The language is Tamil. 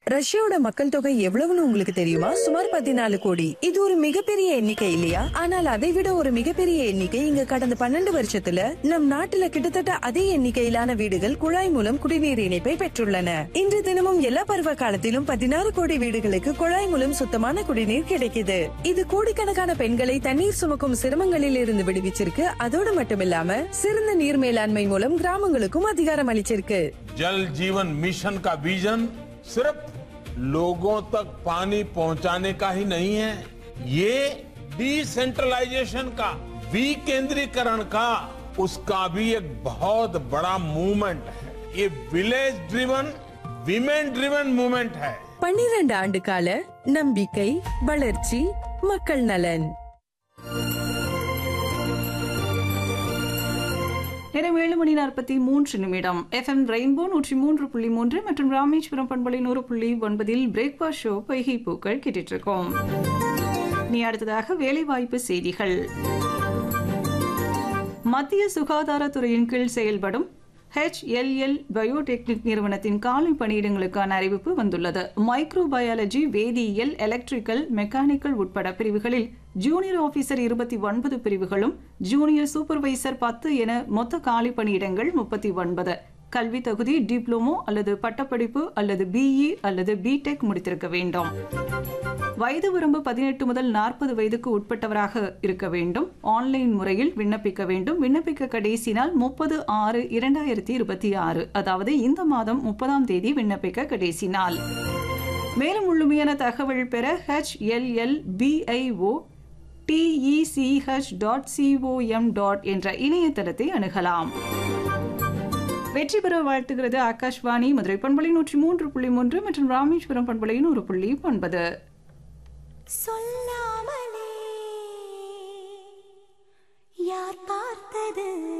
ரஷ்யாவோட மக்கள் தொகை எவ்வளவுன்னு உங்களுக்கு தெரியுமா சுமார் பதினாலு கோடி இது ஒரு மிகப்பெரிய எண்ணிக்கை இல்லையா ஆனால் அதை விட ஒரு மிகப்பெரிய எண்ணிக்கை இங்க கடந்த பன்னெண்டு வருஷத்துல நம் நாட்டுல கிட்டத்தட்ட அதே எண்ணிக்கையிலான வீடுகள் குழாய் மூலம் குடிநீர் இணைப்பை பெற்றுள்ளன இன்று தினமும் எல்லா பருவ காலத்திலும் பதினாறு கோடி வீடுகளுக்கு குழாய் மூலம் சுத்தமான குடிநீர் கிடைக்குது இது கோடிக்கணக்கான பெண்களை தண்ணீர் சுமக்கும் சிரமங்களில் இருந்து விடுவிச்சிருக்கு அதோடு மட்டுமில்லாம சிறந்த நீர் மேலாண்மை மூலம் கிராமங்களுக்கும் அதிகாரம் அளிச்சிருக்கு जल जीवन मिशन का विजन सिर्फ लोगों तक पानी पहुंचाने का ही नहीं है ये डिसेंट्रलाइजेशन का विकेंद्रीकरण का उसका भी एक बहुत बड़ा मूवमेंट है ये village driven women driven movement है பன்னிரண்டு ஆண்டு கால நம்பிக்கை வளர்ச்சி மக்கள் நலன் நேரம் ஏழு மணி நாற்பத்தி மூன்று நிமிடம் எஃப்எம் ரெயின்போ நூற்றி மூன்று புள்ளி மூன்று மற்றும் ராமேஸ்வரம் பண்பலை நூறு புள்ளி ஒன்பதில் பிரேக்பாஸ்ட் ஷோ பொய்கை பூக்கள் கேட்டுட்டு இருக்கோம் நீ அடுத்ததாக வேலைவாய்ப்பு செய்திகள் மத்திய சுகாதாரத்துறையின் கீழ் செயல்படும் HLL பயோடெக்னிக் நிறுவனத்தின் காலி பணியிடங்களுக்கான அறிவிப்பு வந்துள்ளது மைக்ரோ பயாலஜி வேதியியல் எலக்ட்ரிக்கல் மெக்கானிக்கல் உட்பட பிரிவுகளில் ஜூனியர் ஆபீசர் இருபத்தி ஒன்பது பிரிவுகளும் ஜூனியர் சூப்பர்வைசர் பத்து என மொத்த காலி பணியிடங்கள் முப்பத்தி ஒன்பது கல்வி தகுதி டிப்ளமோ அல்லது பட்டப்படிப்பு அல்லது பிஇ அல்லது பிடெக் முடித்திருக்க வேண்டும் வயது வரம்பு பதினெட்டு முதல் நாற்பது வயதுக்கு உட்பட்டவராக இருக்க வேண்டும் ஆன்லைன் முறையில் விண்ணப்பிக்க வேண்டும் விண்ணப்பிக்க கடைசி நாள் முப்பது ஆறு இரண்டாயிரத்தி இருபத்தி ஆறு அதாவது இந்த மாதம் முப்பதாம் தேதி விண்ணப்பிக்க கடைசி நாள் மேலும் முழுமையான தகவல் பெற HLL BIO T E C H dot C O M dot என்ற இணையதளத்தை அணுகலாம் வெற்றி பெற வாழ்த்துகிறது ஆகாஷ்வாணி மதுரை பண்பலை நூற்றி மூன்று புள்ளி மூன்று மற்றும் ராமேஸ்வரம் பண்பலை நூறு புள்ளி ஒன்பது சொல்லாமலே யார் பார்த்தது